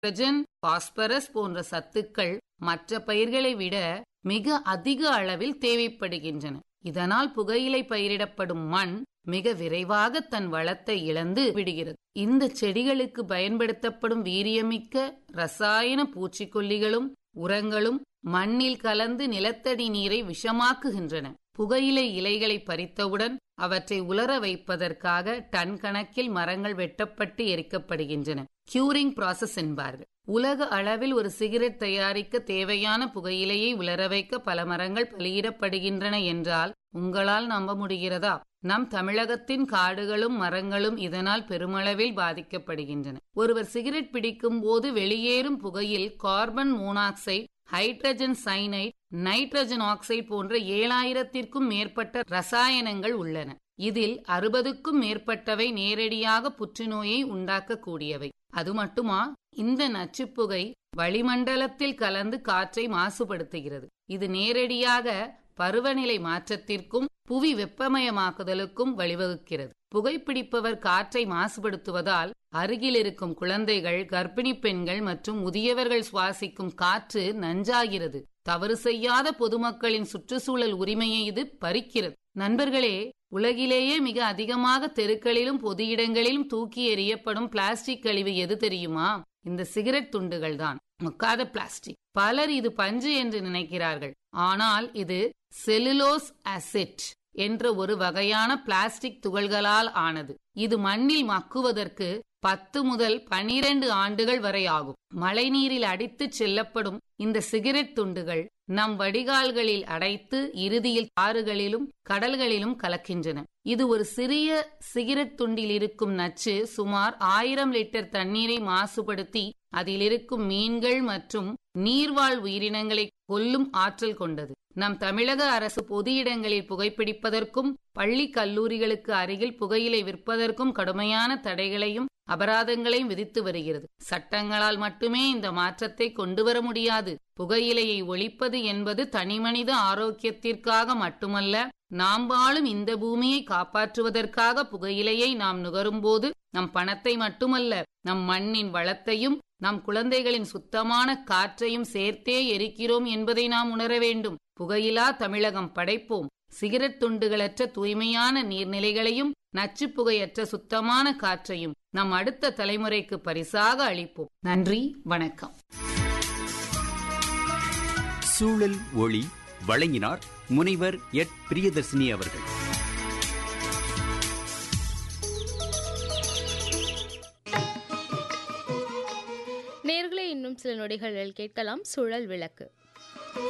nitrogen phosphorus போன்ற சத்துக்கள் மற்ற பயிர்களை விட மிக அதிக அளவில் தேவைப்படுகின்றன இதனால் புகையிலை பயிரிடப்படும் மண் மிக விரைவாக தன் வளத்தை இழந்து விடுகிறது இந்த செடிகளுக்கு பயன்படுத்தப்படும் வீரியமிக்க ரசாயன பூச்சிக்கொல்லிகளும் உரங்களும் மண்ணில் கலந்து நிலத்தடி நீரை விஷமாக்குகின்றன புகையிலை இலைகளை பறித்தவுடன் அவற்றை உலர வைப்பதற்காக டன் கணக்கில் மரங்கள் வெட்டப்பட்டு எரிக்கப்படுகின்றன கியூரிங் ப்ராசஸ் என்பார்கள் உலக அளவில் ஒரு சிகரெட் தயாரிக்க தேவையான புகையிலையை உலர வைக்க பல மரங்கள் பலியிடப்படுகின்றன என்றால் உங்களால் நம்ப முடிகிறதா நம் தமிழகத்தின் காடுகளும் மரங்களும் இதனால் பெருமளவில் பாதிக்கப்படுகின்றன ஒருவர் சிகரெட் பிடிக்கும் போது வெளியேறும் புகையில் carbon monoxide hydrogen cyanide nitrogen oxide போன்ற ஏழாயிரத்திற்கும் மேற்பட்ட ரசாயனங்கள் உள்ளன இதில் அறுபதுக்கும் மேற்பட்டவை நேரடியாக புற்றுநோயை உண்டாக்கக்கூடியவை அது மட்டுமா இந்த நச்சுப்புகை வளிமண்டலத்தில் கலந்து காற்றை மாசுபடுத்துகிறது இது நேரடியாக பருவநிலை மாற்றத்திற்கும் புவி வெப்பமயமாக்குதலுக்கும் வழிவகுக்கிறது புகைப்பிடிப்பவர் காற்றை மாசுபடுத்துவதால் அருகில் இருக்கும் குழந்தைகள் கர்ப்பிணி பெண்கள் மற்றும் முதியவர்கள் சுவாசிக்கும் காற்று நஞ்சாகிறது தவறு செய்யாத பொதுமக்களின் சுற்றுச்சூழல் உரிமையை இது பறிக்கிறது நண்பர்களே உலகிலேயே மிக அதிகமாக தெருக்களிலும் பொது இடங்களிலும் தூக்கி எறியப்படும் பிளாஸ்டிக் கழிவு எது தெரியுமா இந்த சிகரெட் துண்டுகள் தான் மக்காத பிளாஸ்டிக் பலர் இது பஞ்சு என்று நினைக்கிறார்கள் ஆனால் இது செலுலோஸ் அசிட் என்ற ஒரு வகையான பிளாஸ்டிக் துகள்களால் ஆனது இது மண்ணில் மக்குவதற்கு பத்து முதல் பனிரெண்டு ஆண்டுகள் வரை ஆகும் மழைநீரில் அடித்து செல்லப்படும் இந்த சிகரெட் துண்டுகள் நம் வடிகால்களில் அடைத்து இறுதியில் ஆறுகளிலும் கடல்களிலும் கலக்கின்றன இது ஒரு சிறிய சிகரெட் துண்டில் இருக்கும் நச்சு சுமார் ஆயிரம் லிட்டர் தண்ணீரை மாசுபடுத்தி அதில் இருக்கும் மீன்கள் மற்றும் நீர்வாழ் உயிரினங்களை கொல்லும் ஆற்றல் கொண்டது நம் தமிழக அரசு பொது இடங்களில் புகைப்பிடிப்பதற்கும் பள்ளி கல்லூரிகளுக்கு அருகில் புகையிலை விற்பதற்கும் கடுமையான தடைகளையும் அபராதங்களையும் விதித்து வருகிறது சட்டங்களால் மட்டுமே இந்த மாற்றத்தை கொண்டு வர முடியாது புகையிலையை ஒழிப்பது என்பது தனிமனித ஆரோக்கியத்திற்காக மட்டுமல்ல நாம் வாழும் இந்த பூமியை காப்பாற்றுவதற்காக புகையிலையை நாம் நுகரும்போது நம் பணத்தை மட்டுமல்ல நம் மண்ணின் வளத்தையும் நம் குழந்தைகளின் சுத்தமான காற்றையும் சேர்த்தே எரிக்கிறோம் என்பதை நாம் உணர வேண்டும் புகையிலா தமிழகம் படைப்போம் சிகரெட் துண்டுகளற்ற தூய்மையான நீர்நிலைகளையும் நச்சு புகையற்ற சுத்தமான காற்றையும் நம் அடுத்த தலைமுறைக்கு பரிசாக அளிப்போம் நன்றி வணக்கம் சூழல் ஒளி வழங்கினார் முனைவர் எட் பிரியதர்சினி அவர்கள் நேர்களை இன்னும் சில நொடிகளில் கேட்கலாம் சுழல் விளக்கு